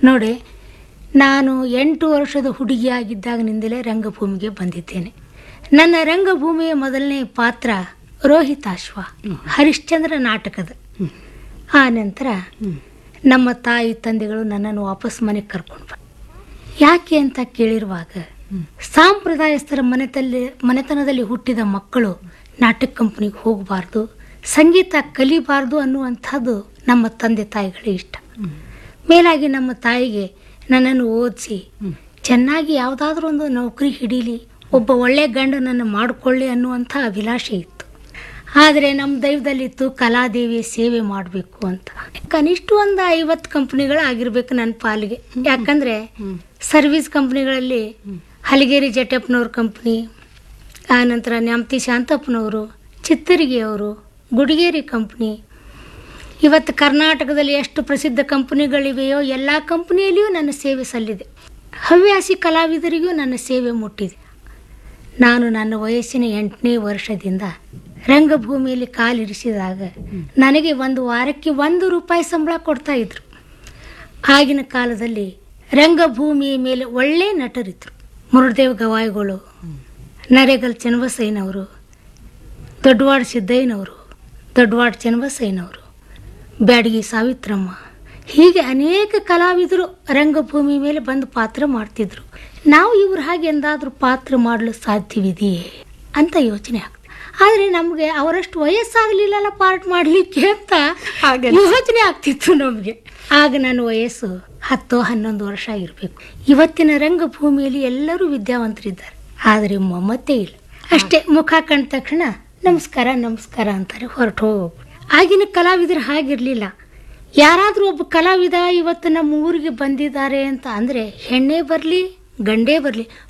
ನೋಡಿ ನಾನು ಎಂಟು ವರ್ಷದ ಹುಡುಗಿಯಾಗಿದ್ದಾಗಿನಿಂದಲೇ ರಂಗಭೂಮಿಗೆ ಬಂದಿದ್ದೇನೆ ನನ್ನ ರಂಗಭೂಮಿಯ ಮೊದಲನೇ ಪಾತ್ರ ರೋಹಿತಾಶ್ವ ಹರಿಶ್ಚಂದ್ರ ನಾಟಕದ ಆ ನಂತರ ನಮ್ಮ ತಾಯಿ ತಂದೆಗಳು ನನ್ನನ್ನು ವಾಪಸ್ ಮನೆಗೆ ಕರ್ಕೊಂಡು ಬಂದ್ರು ಯಾಕೆ ಅಂತ ಕೇಳಿರುವಾಗ ಸಾಂಪ್ರದಾಯಸ್ಥರ ಮನೆತಲ್ಲಿ ಮನೆತನದಲ್ಲಿ ಹುಟ್ಟಿದ ಮಕ್ಕಳು ನಾಟಕ ಕಂಪನಿಗೆ ಹೋಗಬಾರ್ದು ಸಂಗೀತ ಕಲಿಬಾರ್ದು ಅನ್ನುವಂಥದ್ದು ನಮ್ಮ ತಂದೆ ತಾಯಿಗಳ ಇಷ್ಟ ಮೇಲಾಗಿ ನಮ್ಮ ತಾಯಿಗೆ ನನ್ನನ್ನು ಓದಿಸಿ ಚೆನ್ನಾಗಿ ಯಾವುದಾದ್ರೂ ಒಂದು ನೌಕರಿ ಹಿಡೀಲಿ ಒಬ್ಬ ಒಳ್ಳೆ ಗಂಡನನ್ನು ಮಾಡಿಕೊಳ್ಳಿ ಅನ್ನುವಂಥ ಅಭಿಲಾಷೆ ಇತ್ತು ಆದರೆ ನಮ್ಮ ದೈವದಲ್ಲಿತ್ತು ಕಲಾದೇವಿಯ ಸೇವೆ ಮಾಡಬೇಕು ಅಂತ ಕನಿಷ್ಠ ಒಂದು ಐವತ್ತು ಕಂಪ್ನಿಗಳು ಆಗಿರ್ಬೇಕು ನನ್ನ ಪಾಲಿಗೆ ಯಾಕಂದರೆ ಸರ್ವಿಸ್ ಕಂಪ್ನಿಗಳಲ್ಲಿ ಹಲಗೇರಿ ಜಟಪ್ಪನವ್ರ ಕಂಪ್ನಿ ಆನಂತರ ನ್ಯಾಮತಿ ಶಾಂತಪ್ಪನವರು ಚಿತ್ತರಿಗೆಯವರು ಗುಡಿಗೇರಿ ಕಂಪ್ನಿ ಇವತ್ತು ಕರ್ನಾಟಕದಲ್ಲಿ ಎಷ್ಟು ಪ್ರಸಿದ್ಧ ಕಂಪನಿಗಳಿವೆಯೋ ಎಲ್ಲ ಕಂಪನಿಯಲ್ಲಿಯೂ ನನ್ನ ಸೇವೆ ಸಲ್ಲಿದೆ ಹವ್ಯಾಸಿ ಕಲಾವಿದರಿಗೂ ನನ್ನ ಸೇವೆ ಮುಟ್ಟಿದೆ ನಾನು ನನ್ನ ವಯಸ್ಸಿನ ಎಂಟನೇ ವರ್ಷದಿಂದ ರಂಗಭೂಮಿಯಲ್ಲಿ ಕಾಲಿರಿಸಿದಾಗ ನನಗೆ ಒಂದು ವಾರಕ್ಕೆ ಒಂದು ರೂಪಾಯಿ ಸಂಬಳ ಕೊಡ್ತಾ ಇದ್ರು ಆಗಿನ ಕಾಲದಲ್ಲಿ ರಂಗಭೂಮಿಯ ಮೇಲೆ ಒಳ್ಳೆ ನಟರಿದ್ರು ಮುರುಡದೇವ್ ಗವಾಯಿಗಳು ನರೇಗಲ್ ಚನ್ನಬಸಯ್ಯನವರು ದೊಡ್ಡವಾಡ ಸಿದ್ದಯ್ಯನವರು ದೊಡ್ಡವಾಡ ಚನ್ನಬಸಯ್ಯನವರು ಬ್ಯಾಡಗಿ ಸಾವಿತ್ರಮ್ಮ ಹೀಗೆ ಅನೇಕ ಕಲಾವಿದರು ರಂಗಭೂಮಿ ಮೇಲೆ ಬಂದು ಪಾತ್ರ ಮಾಡ್ತಿದ್ರು ನಾವು ಇವ್ರ ಹಾಗೆ ಎಂದಾದರೂ ಪಾತ್ರ ಮಾಡಲು ಸಾಧ್ಯವಿದೆಯೇ ಅಂತ ಯೋಚನೆ ಆಗ್ತದೆ ಆದರೆ ನಮಗೆ ಅವರಷ್ಟು ವಯಸ್ಸಾಗಲಿಲ್ಲಲ್ಲ ಪಾರ್ಟ್ ಮಾಡಲಿಕ್ಕೆ ಅಂತ ಹಾಗೆ. ಯೋಚನೆ ಆಗ್ತಿತ್ತು ನಮಗೆ ಆಗ ನನ್ನ ವಯಸ್ಸು ಹತ್ತು ಹನ್ನೊಂದು ವರ್ಷ ಇರಬೇಕು ಇವತ್ತಿನ ರಂಗಭೂಮಿಯಲ್ಲಿ ಎಲ್ಲರೂ ವಿದ್ಯಾವಂತರಿದ್ದಾರೆ ಆದರೆ ಮಮತೆ ಇಲ್ಲ ಅಷ್ಟೇ ಮುಖ ಕಂಡ ತಕ್ಷಣ ನಮಸ್ಕಾರ ನಮಸ್ಕಾರ ಅಂತಾರೆ ಹೊರಟು ಹೋಗ್ಬಿಡು ಆಗಿನ ಕಲಾವಿದರು ಹಾಗಿರಲಿಲ್ಲ ಯಾರಾದರೂ ಒಬ್ಬ ಕಲಾವಿದ ಇವತ್ತು ನಮ್ಮ ಊರಿಗೆ ಬಂದಿದ್ದಾರೆ ಅಂತ ಅಂದರೆ ಹೆಣ್ಣೇ ಬರಲಿ ಗಂಡೇ ಬರಲಿ